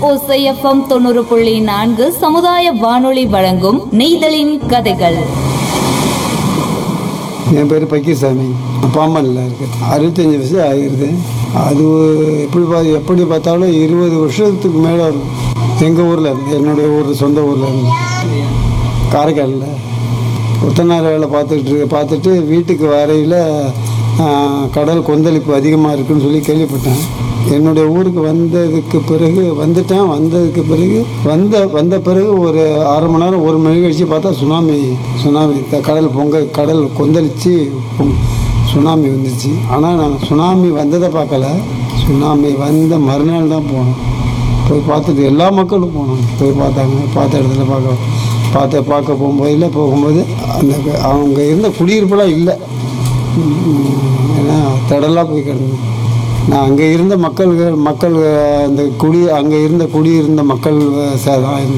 ஓசை எஃப்எம் தொண்ணூறு புள்ளி நான்கு சமுதாய வானொலி வழங்கும் நெய்தலின் கதைகள் என் பேர் பக்கீர்சாமி பாம்பனில் இருக்கு அறுபத்தஞ்சி வருஷம் ஆகிருது அது எப்படி பா எப்படி பார்த்தாலும் இருபது வருஷத்துக்கு மேலே இருக்கும் எங்கள் ஊரில் இருந்து என்னுடைய ஊர் சொந்த ஊரில் இருந்து காரைக்காலில் கொத்தனார் வேலை பார்த்துட்டு இரு- பார்த்துட்டு வீட்டுக்கு வரையில் கடல் கொந்தளிப்பு அதிகமாக இருக்குன்னு சொல்லி கேள்விப்பட்டேன் என்னுடைய ஊருக்கு வந்ததுக்கு பிறகு வந்துட்டேன் வந்ததுக்கு பிறகு வந்த வந்த பிறகு ஒரு அரை மணி நேரம் ஒரு மணி கழிச்சு பார்த்தா சுனாமி சுனாமி த- கடல் பொங்க கடல் கொந்தளிச்சு பொங்- சுனாமி வந்துச்சு ஆனால் நான் சுனாமி வந்ததை பார்க்கல சுனாமி வந்த மறுநாள் தான் போனோம் போய் பார்த்துட்டு எல்லா மக்களும் போனோம் போய் பார்த்தாங்க பார்த்த இடத்துல பார்க்க பார்த்த பார்க்க போகும்போதில் போகும்போது அந்த க- அவங்க இருந்த குடியிருப்பெல்லாம் இல்லை உம், ஏன்னா தடலாக போய் கிடந்தது நான் அங்கே இருந்த மக்கள் மக்கள் அந்த குடி அங்கே இருந்த குடியிருந்த மக்கள் சேதம்